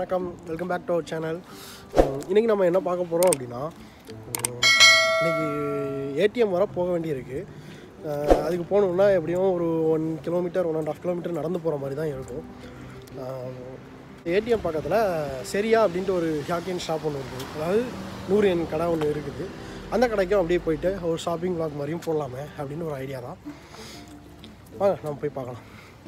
வணக்கம் welcome back to our channel இன்றைக்கி நம்ம என்ன பார்க்க போகிறோம் அப்படின்னா உம், இன்னைக்கு ஏடிஎம் வர போக வேண்டியிருக்கு அஹ், அதுக்கு போகணுன்னா எப்படியும் ஒரு one kilometre one and half kilometre நடந்து போகிற மாதிரி தான் இருக்கும் ஏடிஎம் பக்கத்தில் சரியா அப்படின்ட்டு ஒரு ஹாக்கின் ஷாப் ஒன்று இருக்குது அதாவது நூறு எண் கடை ஒன்று இருக்குது அந்த கடைக்கும் அப்படியே போயிட்டு ஒரு ஷாப்பிங் வாக் மாதிரியும் போடலாமே அப்படின்னு ஒரு ஐடியா தான் வாங்க நம்ம போய் பார்க்கலாம்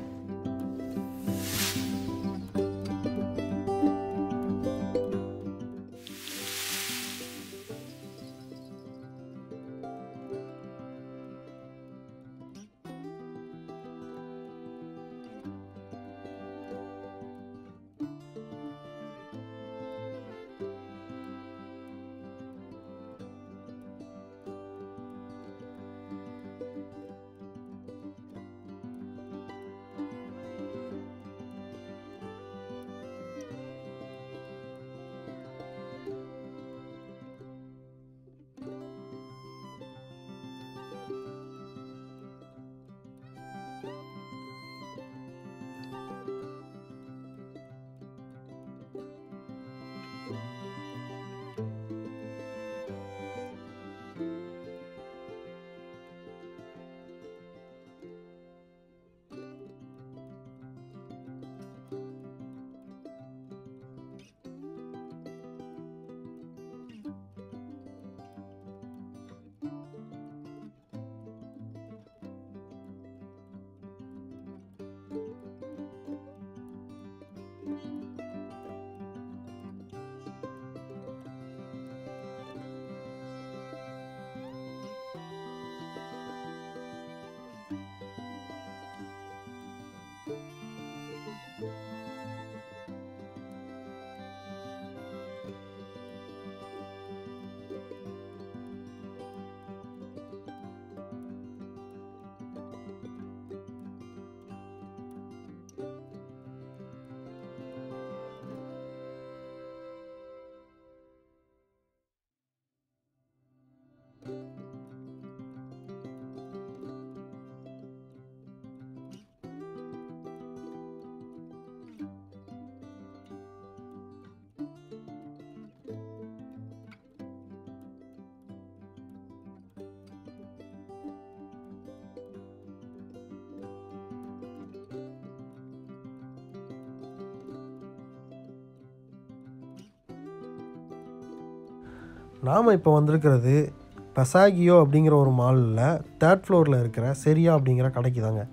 நாம் இப்போ வந்திருக்கிறது பசாகியோ அப்படிங்கிற ஒரு மாலில் தேர்ட் ஃப்ளோரில் இருக்கிற செரியா அப்படிங்கிற கடைக்கு தாங்க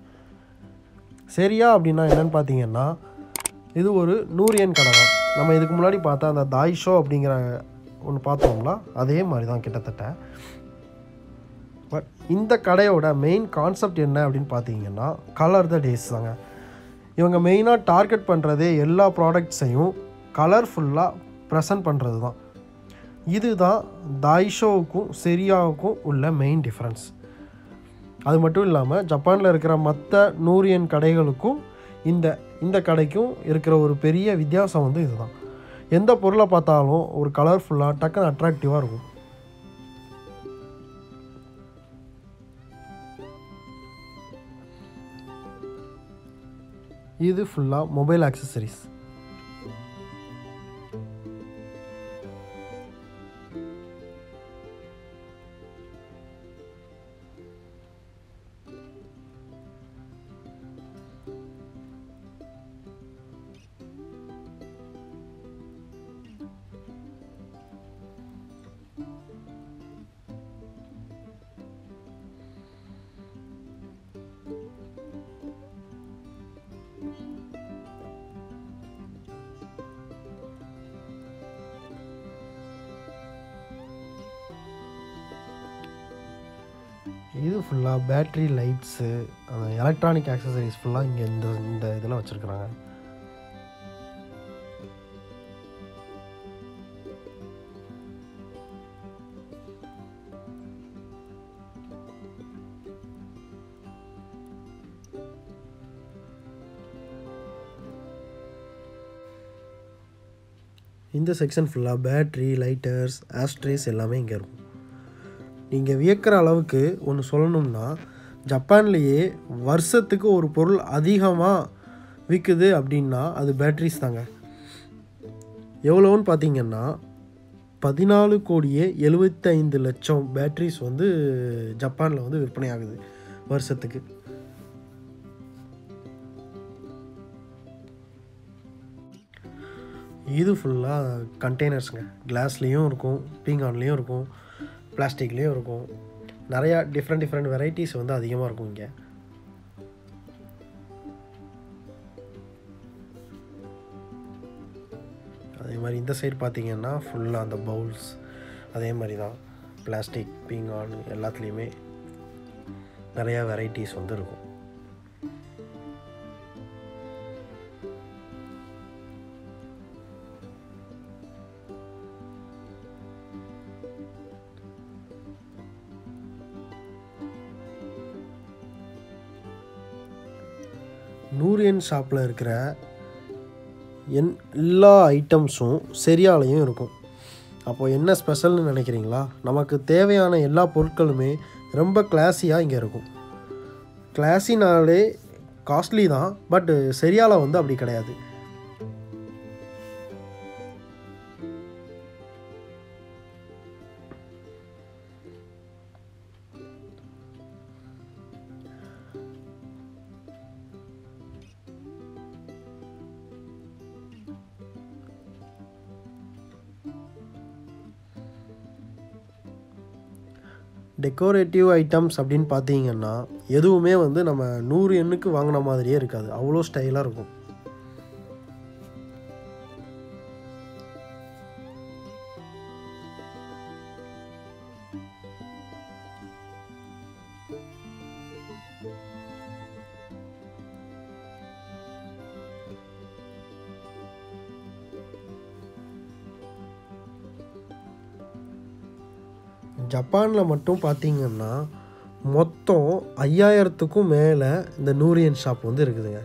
செரியா அப்படின்னா என்னன்னு பார்த்தீங்கன்னா இது ஒரு நூரியன் கடை தான் நம்ம இதுக்கு முன்னாடி பார்த்தா அந்த தாய்ஷோ அப்படிங்கிற ஒன்று பார்த்தோம்ல அதே மாதிரி தான் கிட்டத்தட்ட பட் இந்த கடையோட மெயின் கான்செப்ட் என்ன அப்படின்னு பார்த்தீங்கன்னா கலர் த டேஸ் தாங்க இவங்க மெயினாக டார்கெட் பண்ணுறதே எல்லா ப்ராடக்ட்ஸையும் கலர்ஃபுல்லாக ப்ரெசன்ட் பண்ணுறது தான் இதுதான் தாய்ஷோவுக்கும் செரியாவுக்கும் உள்ள மெயின் டிஃப்ரென்ஸ் அது மட்டும் இல்லாமல் ஜப்பானில் இருக்கிற மற்ற நூரியன் கடைகளுக்கும் இந்த இந்த கடைக்கும் இருக்கிற ஒரு பெரிய வித்தியாசம் வந்து இதுதான் எந்த பொருளை பார்த்தாலும் ஒரு கலர்ஃபுல்லாக டக்குன்னு அட்ராக்டிவாக இருக்கும் இது ஃபுல்லாக மொபைல் ஆக்சசரிஸ் இது ஃபுல்லாக பேட்ரி லைட்ஸு அந்த எலக்ட்ரானிக் ஆக்சசரிஸ் ஃபுல்லாக இங்கே இந்த இந்த இதில் வச்சுருக்குறாங்க இந்த செக்ஷன் ஃபுல்லாக பேட்ரி லைட்டர்ஸ் ஆஸ்ட்ரேஸ் எல்லாமே இங்கே இருக்கும் நீங்கள் வியக்கிற அளவுக்கு ஒன்று சொல்லணும்னா ஜப்பான்லேயே வருஷத்துக்கு ஒரு பொருள் அதிகமாக விற்குது அப்படின்னா அது பேட்ரிஸ் தாங்க எவ்வளோன்னு பார்த்தீங்கன்னா பதினாலு கோடியே எழுபத்தைந்து லட்சம் பேட்ரிஸ் வந்து ஜப்பானில் வந்து விற்பனை ஆகுது வருஷத்துக்கு இது ஃபுல்லாக கண்டெய்னர்ஸுங்க கிளாஸ்லேயும் இருக்கும் பீங்கான்லேயும் இருக்கும் பிளாஸ்டிக்லேயும் இருக்கும் நிறையா டிஃப்ரெண்ட் டிஃப்ரெண்ட் வெரைட்டிஸ் வந்து அதிகமாக இருக்கும் இங்கே அதே மாதிரி இந்த சைடு பார்த்தீங்கன்னா ஃபுல்லாக அந்த பவுல்ஸ் அதே மாதிரி தான் பிளாஸ்டிக் பீங்கான் எல்லாத்துலேயுமே நிறையா வெரைட்டிஸ் வந்து இருக்கும் நூரியன் ஷாப்பில் இருக்கிற என் எல்லா ஐட்டம்ஸும் சரியாலையும் இருக்கும் அப்போது என்ன ஸ்பெஷல்னு நினைக்கிறீங்களா நமக்கு தேவையான எல்லா பொருட்களுமே ரொம்ப கிளாஸியாக இங்கே இருக்கும் கிளாஸினாலே காஸ்ட்லி தான் பட் சரியால வந்து அப்படி கிடையாது டெக்கோரேட்டிவ் ஐட்டம்ஸ் அப்படின்னு பார்த்தீங்கன்னா எதுவுமே வந்து நம்ம நூறு எண்ணுக்கு வாங்கின மாதிரியே இருக்காது அவ்வளோ ஸ்டைலாக இருக்கும் ஜப்பானில் மட்டும் பார்த்தீங்கன்னா மொத்தம் ஐயாயிரத்துக்கும் மேலே இந்த நூரியன் ஷாப் வந்து இருக்குதுங்க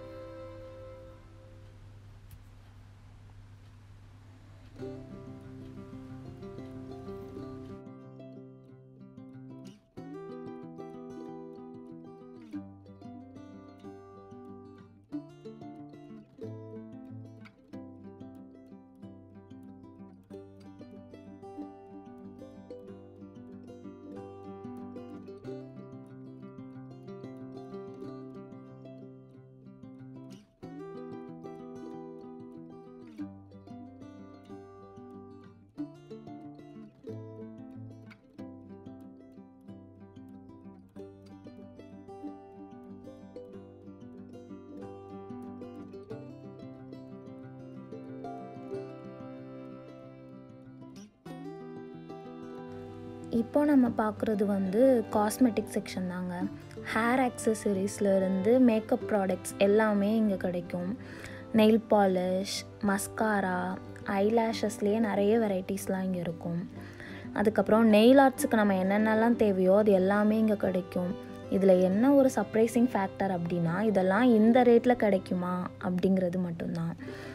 இப்போ நம்ம பார்க்குறது வந்து காஸ்மெட்டிக் செக்ஷன் தாங்க ஹேர் இருந்து மேக்கப் ப்ராடக்ட்ஸ் எல்லாமே இங்கே கிடைக்கும் நெயில் பாலிஷ் மஸ்காரா ஐலாஷஸ்லேயே நிறைய வெரைட்டிஸ்லாம் இங்கே இருக்கும் அதுக்கப்புறம் நெயில் ஆர்ட்ஸுக்கு நம்ம என்னென்னலாம் தேவையோ அது எல்லாமே இங்கே கிடைக்கும் இதில் என்ன ஒரு சர்ப்ரைசிங் ஃபேக்டர் அப்படின்னா இதெல்லாம் இந்த ரேட்டில் கிடைக்குமா அப்படிங்கிறது மட்டும்தான்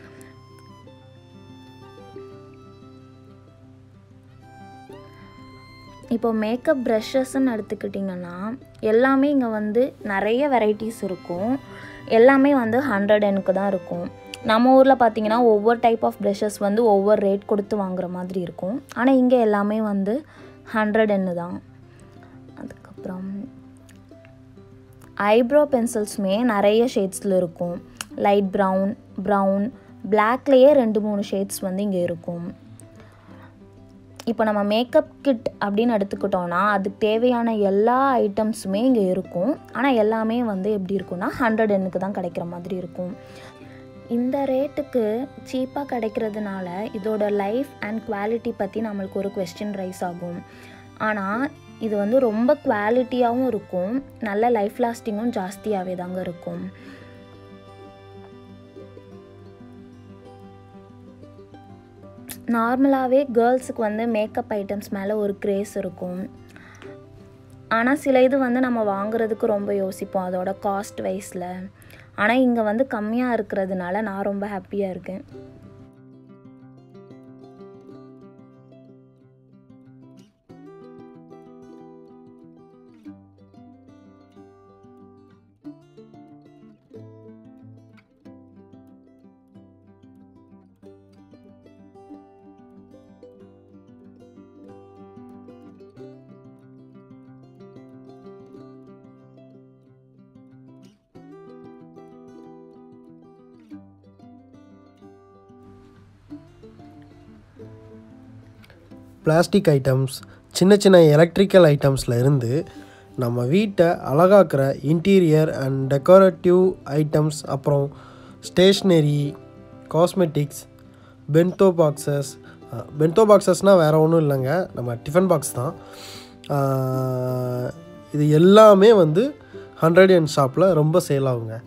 இப்போ மேக்கப் ப்ரஷஸ்ன்னு எடுத்துக்கிட்டிங்கன்னா எல்லாமே இங்கே வந்து நிறைய வெரைட்டிஸ் இருக்கும் எல்லாமே வந்து ஹண்ட்ரட் எனுக்கு தான் இருக்கும் நம்ம ஊரில் பார்த்தீங்கன்னா ஒவ்வொரு டைப் ஆஃப் ப்ரஷஸ் வந்து ஒவ்வொரு ரேட் கொடுத்து வாங்குற மாதிரி இருக்கும் ஆனால் இங்கே எல்லாமே வந்து ஹண்ட்ரட் என்னு தான் அதுக்கப்புறம் ஐப்ரோ பென்சில்ஸுமே நிறைய ஷேட்ஸில் இருக்கும் லைட் ப்ரௌன் ப்ரௌன் பிளாக்லேயே ரெண்டு மூணு ஷேட்ஸ் வந்து இங்கே இருக்கும் இப்போ நம்ம மேக்கப் கிட் அப்படின்னு எடுத்துக்கிட்டோன்னா அதுக்கு தேவையான எல்லா ஐட்டம்ஸுமே இங்கே இருக்கும் ஆனால் எல்லாமே வந்து எப்படி இருக்கும்னா ஹண்ட்ரட் எண்ணுக்கு தான் கிடைக்கிற மாதிரி இருக்கும் இந்த ரேட்டுக்கு சீப்பாக கிடைக்கிறதுனால இதோட லைஃப் அண்ட் குவாலிட்டி பற்றி நம்மளுக்கு ஒரு கொஸ்டின் ரைஸ் ஆகும் ஆனால் இது வந்து ரொம்ப குவாலிட்டியாகவும் இருக்கும் நல்ல லைஃப் லாஸ்டிங்கும் ஜாஸ்தியாகவே தாங்க இருக்கும் நார்மலாகவே கேர்ள்ஸுக்கு வந்து மேக்கப் ஐட்டம்ஸ் மேலே ஒரு க்ரேஸ் இருக்கும் ஆனால் சில இது வந்து நம்ம வாங்குறதுக்கு ரொம்ப யோசிப்போம் அதோட காஸ்ட் வைஸில் ஆனால் இங்கே வந்து கம்மியாக இருக்கிறதுனால நான் ரொம்ப ஹாப்பியாக இருக்கேன் பிளாஸ்டிக் ஐட்டம்ஸ் சின்ன சின்ன எலக்ட்ரிக்கல் ஐட்டம்ஸில் இருந்து நம்ம வீட்டை அழகாக்குற இன்டீரியர் அண்ட் டெக்கரேட்டிவ் ஐட்டம்ஸ் அப்புறம் stationery cosmetics bento boxes bento பாக்ஸஸ்னால் வேறு ஒன்றும் இல்லைங்க நம்ம டிஃபன் பாக்ஸ் தான் அஹ், இது எல்லாமே வந்து ஹண்ட்ரட் அண்ட் ஷாப்பில் ரொம்ப சேல் ஆகுங்க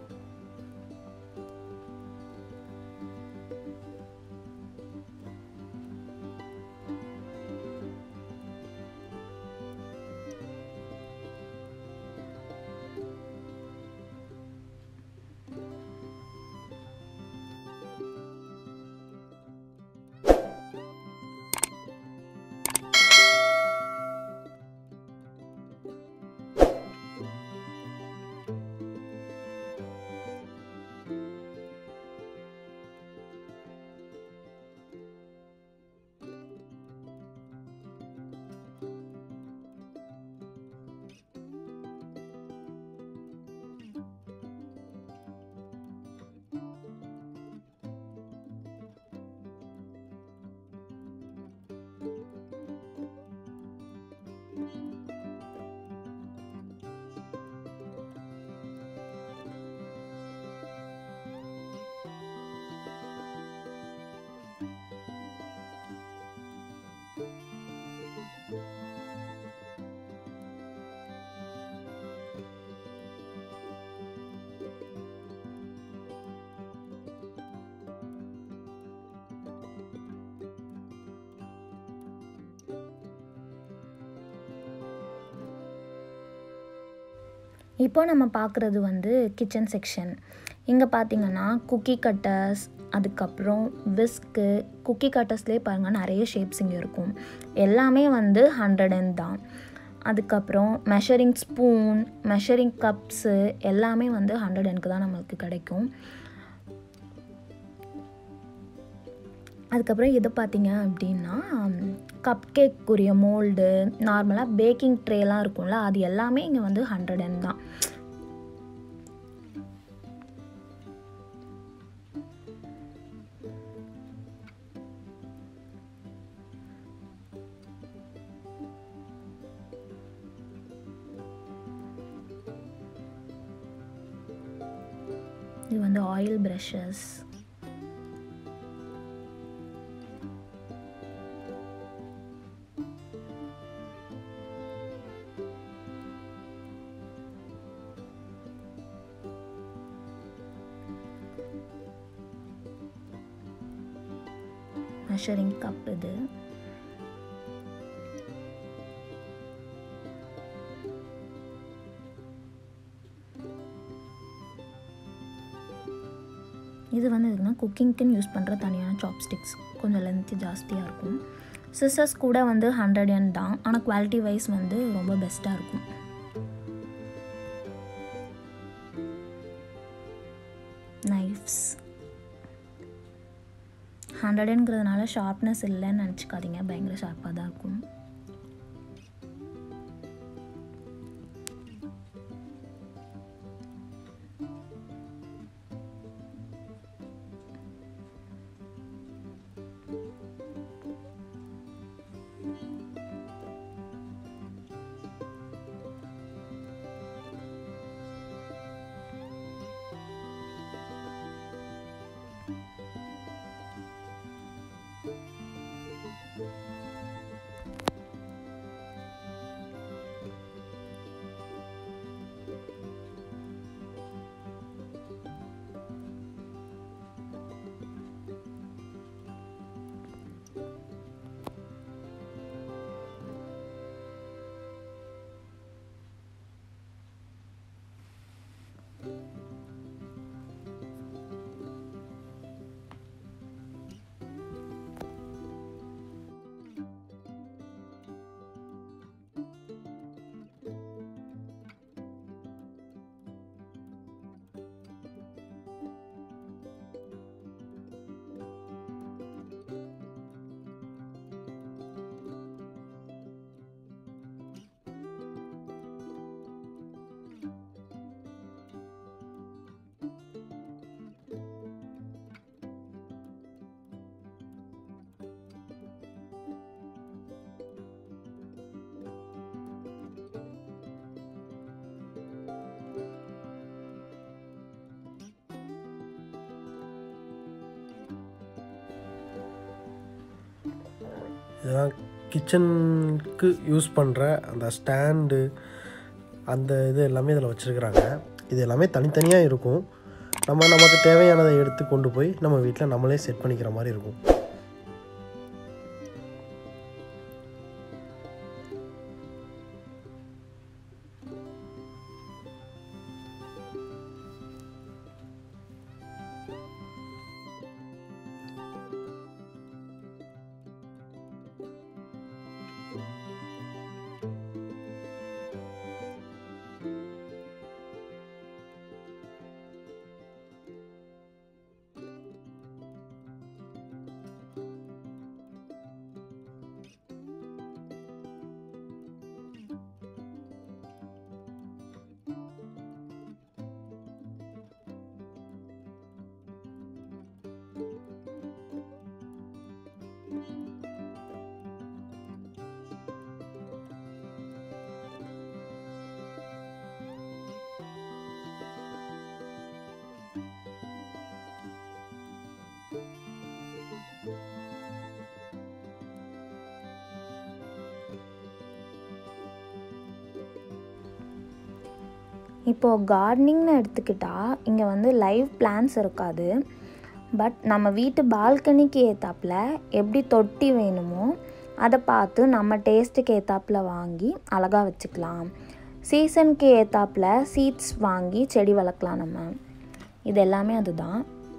இப்போ நம்ம பார்க்குறது வந்து கிச்சன் செக்ஷன் இங்கே பார்த்தீங்கன்னா குக்கி கட்டர்ஸ் அதுக்கப்புறம் விஸ்க்கு குக்கி கட்டர்ஸ்லேயே பாருங்கள் நிறைய ஷேப்ஸ் இங்கே இருக்கும் எல்லாமே வந்து ஹண்ட்ரட் அண்ட் தான் அதுக்கப்புறம் மெஷரிங் ஸ்பூன் மெஷரிங் கப்ஸு எல்லாமே வந்து ஹண்ட்ரட் அண்ட்க்கு தான் நம்மளுக்கு கிடைக்கும் அதுக்கப்புறம் இது பார்த்தீங்க அப்படின்னா கப் கேக்குரிய மோல்டு நார்மலாக பேக்கிங் ட்ரேலாம் இருக்கும்ல அது எல்லாமே இங்கே வந்து ஹண்ட்ரட் அண்ட் தான் இது வந்து ஆயில் ப்ரஷஸ் மெஷரிங் கப் இது இது வந்து எதுக்குன்னா குக்கிங்க்குன்னு யூஸ் பண்ணுற தனியான சாப்ஸ்டிக்ஸ் கொஞ்சம் லென்த்து ஜாஸ்தியாக இருக்கும் சிசர்ஸ் கூட வந்து ஹண்ட்ரட் என் தான் ஆனால் குவாலிட்டி வைஸ் வந்து ரொம்ப பெஸ்ட்டாக இருக்கும் நைஃப்ஸ் ஹண்ட்ரடுங்கிறதுனால ஷார்ப்னஸ் இல்லைன்னு நினச்சிக்காதீங்க பயங்கர ஷார்ப்பாக தான் இருக்கும் இதெல்லாம் கிச்சனுக்கு யூஸ் பண்ணுற அந்த ஸ்டாண்டு அந்த இது எல்லாமே இதில் வச்சுருக்குறாங்க இது எல்லாமே தனித்தனியாக இருக்கும் நம்ம நமக்கு தேவையானதை எடுத்து கொண்டு போய் நம்ம வீட்டில் நம்மளே செட் பண்ணிக்கிற மாதிரி இருக்கும் இப்போது கார்டனிங்னு எடுத்துக்கிட்டால் இங்கே வந்து லைவ் பிளான்ஸ் இருக்காது பட் நம்ம வீட்டு பால்கனிக்கு ஏற்றாப்புல எப்படி தொட்டி வேணுமோ அதை பார்த்து நம்ம டேஸ்ட்டுக்கு ஏற்றாப்புல வாங்கி அழகாக வச்சுக்கலாம் சீசனுக்கு ஏற்றாப்புல சீட்ஸ் வாங்கி செடி வளர்க்கலாம் நம்ம இது எல்லாமே அதுதான்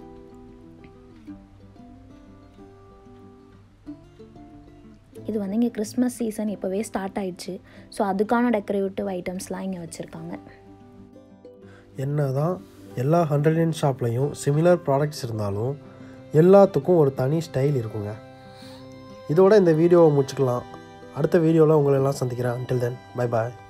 இது வந்து இங்கே கிறிஸ்மஸ் சீசன் இப்போவே ஸ்டார்ட் ஆயிடுச்சு ஸோ அதுக்கான டெக்கரேட்டிவ் ஐட்டம்ஸ்லாம் இங்கே வச்சுருக்காங்க என்ன தான் எல்லா ஹண்ட்ரட் அண்ட் ஷாப்லேயும் சிமிலர் ப்ராடக்ட்ஸ் இருந்தாலும் எல்லாத்துக்கும் ஒரு தனி ஸ்டைல் இருக்குங்க இதோட இந்த வீடியோவை முடிச்சுக்கலாம் அடுத்த வீடியோவில் உங்களை எல்லாம் சந்திக்கிறேன் until then bye பாய்